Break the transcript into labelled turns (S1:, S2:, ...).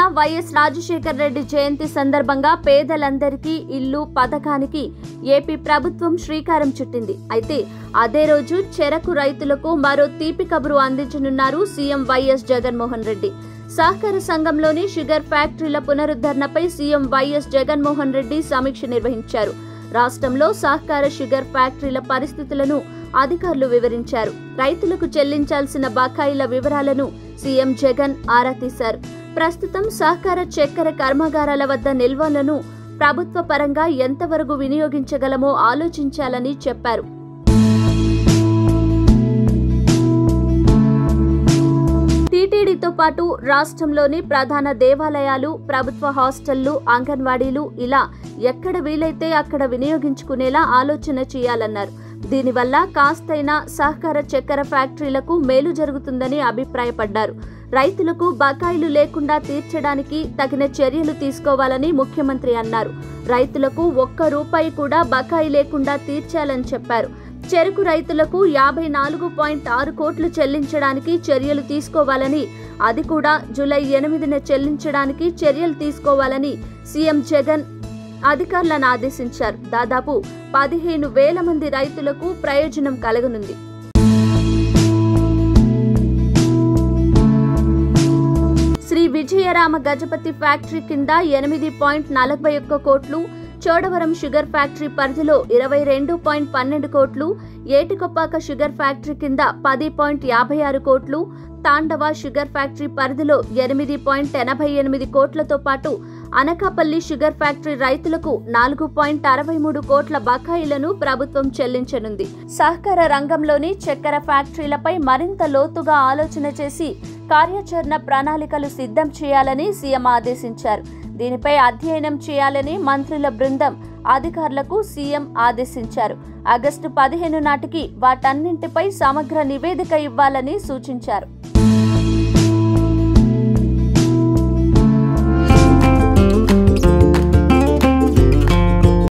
S1: YS Rajasekhara Reddy జయంతి సందర్భంగా పేదలందరికీ ఇల్లు పథకానికి ఏపీ ప్రభుత్వం శ్రీకారం చుట్టింది అయితే అదే రోజు చెరకు రైతులకు మరో తీపి కబురు అందించనున్నారు సీఎం వైఎస్ జగన్మోహన్ రెడ్డి సహకార సంఘంలోని షుగర్ ఫ్యాక్టరీల పునరుద్ధరణపై సీఎం వైఎస్ జగన్మోహన్ రెడ్డి సమీక్ష నిర్వహించారు రాష్ట్రంలో సహకార షుగర్ ఫ్యాక్టరీల పరిస్థితులను అధికారులు వివరించారు రైతులకు చెల్లించాల్సిన బకాయిల వివరాలను సీఎం జగన్ ఆరా తీశారు ప్రస్తుతం సహకార చక్కెర కర్మాగారాల వద్ద నిల్వలను ప్రభుత్వ పరంగా ఎంతవరకు వినియోగించగలమో ఆలోచించాలని చెప్పారు టీటీడీతో పాటు రాష్ట్రంలోని ప్రధాన దేవాలయాలు ప్రభుత్వ హాస్టళ్లు అంగన్వాడీలు ఇలా ఎక్కడ వీలైతే అక్కడ వినియోగించుకునేలా ఆలోచన చేయాలన్నారు దీనివల్ల కాస్తైనా సహకార చక్కెర ఫ్యాక్టరీలకు మేలు జరుగుతుందని అభిప్రాయపడ్డారు రైతులకు బకాయిలు లేకుండా తీర్చడానికి తగిన చర్యలు తీసుకోవాలని ముఖ్యమంత్రి అన్నారు రైతులకు ఒక్క రూపాయి కూడా బకాయి లేకుండా తీర్చాలని చెప్పారు చెరుకు రైతులకు యాభై నాలుగు పాయింట్ ఆరు కోట్లు చెల్లించడానికి చర్యలు తీసుకోవాలని అది కూడా జూలై ఎనిమిదిన చెల్లించడానికి చర్యలు తీసుకోవాలని సీఎం జగన్ అధికారులను ఆదేశించారు దాదాపు పదిహేను వేల మంది రైతులకు ప్రయోజనం కలగనుంది శ్రీ విజయరామ గజపతి ఫ్యాక్టరీ కింద ఎనిమిది పాయింట్ నలభై ఒక్క కోట్లు చోడవరం షుగర్ ఫ్యాక్టరీ పరిధిలో ఇరవై రెండు పాయింట్ పన్నెండు కోట్లు ఏటికొప్పాక షుగర్ ఫ్యాక్టరీ కింద పది పాయింట్ యాభై ఆరు కోట్లు తాండవ షుగర్ ఫ్యాక్టరీ పరిధిలో ఎనిమిది పాయింట్ ఎనభై ఎనిమిది కోట్లతో పాటు అనకాపల్లి షుగర్ ఫ్యాక్టరీ రైతులకు నాలుగు పాయింట్ అరవై మూడు కోట్ల బకాయిలను ప్రభుత్వం చెల్లించనుంది సహకార రంగంలోని చక్కెర ఫ్యాక్టరీలపై మరింత లోతుగా ఆలోచన చేసి కార్యాచరణ ప్రణాళికలు సిద్ధం చేయాలని సీఎం ఆదేశించారు దీనిపై అధ్యయనం చేయాలని మంత్రుల బృందం అధికారులకు సీఎం ఆదేశించారు ఆగస్టు పదిహేను నాటికి వాటన్నింటిపై సమగ్ర నివేదిక ఇవ్వాలని సూచించారు